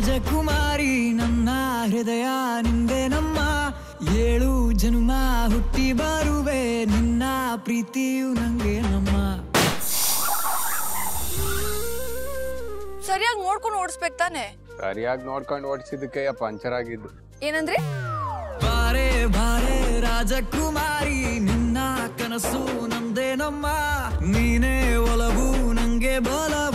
ರಾಜಕುಮಾರಿ ನನ್ನ ಹೃದಯ ನಿಂದೆ ನಮ್ಮ ಏಳು ಜನ್ಮ ಹುಟ್ಟಿ ಬರುವೆ ನಿನ್ನ ಪ್ರೀತಿಯು ನಂಗೆ ನಮ್ಮ ಸರಿಯಾಗಿ ನೋಡ್ಕೊಂಡು ಓಡಿಸ್ಬೇಕು ತಾನೆ ಸರಿಯಾಗಿ ನೋಡ್ಕೊಂಡು ಓಡಿಸಿದಕ್ಕೆ ಪಂಚರ್ ಆಗಿದ್ದು ಏನಂದ್ರೆ ಬಾರೆ ಬಾರೆ ರಾಜಕುಮಾರಿ ನಿನ್ನ ಕನಸು ನಂದೇ ನಮ್ಮ ನೀನೇ ಒಲವು ನಂಗೆ ಬಲವು